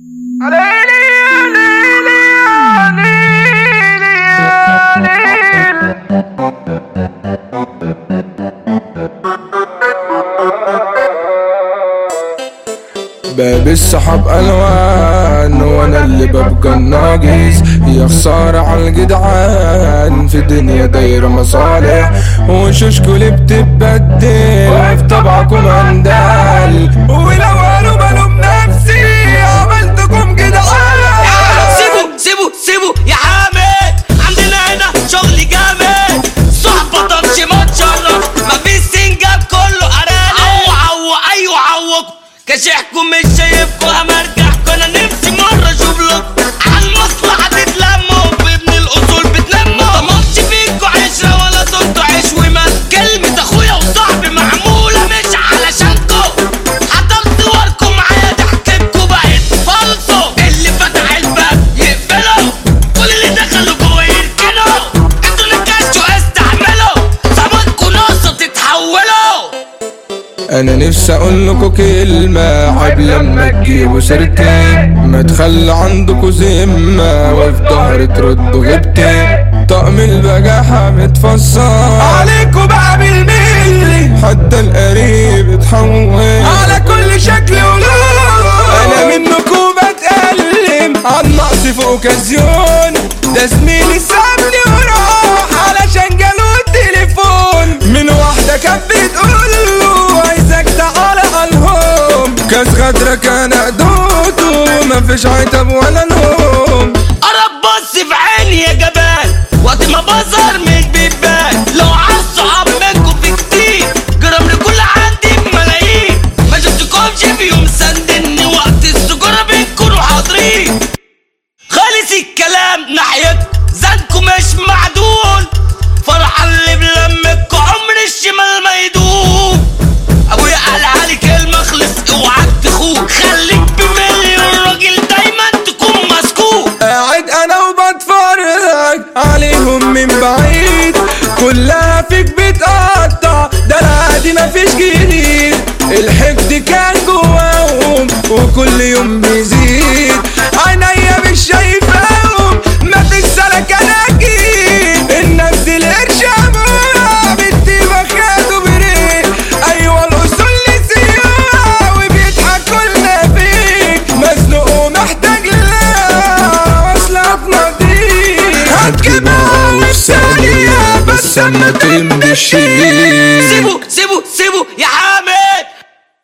باب السحاب الوان وانا اللي ببقى الناقص يا خسارة على الجدعان في دنيا دايرة مصالح وشوشكوا اللي بتبدل في طبعكم اندال ولو قالوا بلوم نفسي عملتكم جدعان سيبوا سيبوا سيبوا يا حامد عندنا هنا شغل جامد صحبة طرش ما تشرف مفيش سنجاب كله ارانب عو عو ايوه عوكم كشحكم مش شايفكم همرجعكم انا نفسي مرة اشوف لكم على المصلحة تتلموا بابن الاصول بتلموا مطمطش فيكوا عشرة ولا صرتوا عيش ومال كلمة اخويا وصاحبي معمولة مش علشانكم حضرت صوركم معايا ضحكتكوا بقت فالصو اللي فتح الباب يقفله كل اللي دخلوا جوه يركنوا انتوا اللي كشوا استحملوا صابتكوا ناقصة تتحولوا انا نفسي اقول لكم كلمة عيب لما تجيبوا سيرتي ما تخلي عندكوا ذمة وفي ظهري تردوا غيبتي طقم البجاحة متفصل عليكوا بقى بالملي حتى القريب اتحول على كل شكل ولون انا منكم بتألم عن نقص في اوكازيون ده زميلي سابني وراح علشان جاله التليفون من واحدة كانت بتقول له عايزك تعالى على كاس غدرة كان قدوته مفيش عتب ولا نوم قرب بص في عيني يا جبان وقت ما بظهر مش بيبان لو عايز صحاب منكم في كتير جرام لكل عندي بملايين ما شفتكمش في يوم سندني وقت السجارة بتكونوا حاضرين خالص الكلام ناحيتكم زنكم مش معدول فرحة اللي بلمكوا عمر الشمال ما يدوم ابويا قال علي كلمة خلص اوعك تخوك خليك بمليون راجل دايما تكون مسكوك قاعد انا وبتفرج عليهم من بعيد كلها فيك بتقطع ده العادي مفيش جديد الحقد كان جواهم وكل يوم بيزيد عينيا مش شايفاهم مفيش سلك انا اكيد النفس القرش ابوها بالتيبة خدوا بريق ايوه الاصول نسيوها وبيضحكوا لنا فيك مزنوق ومحتاج لها واصلة في نضيق هتجيبها وفي ثانية بس اما تمشي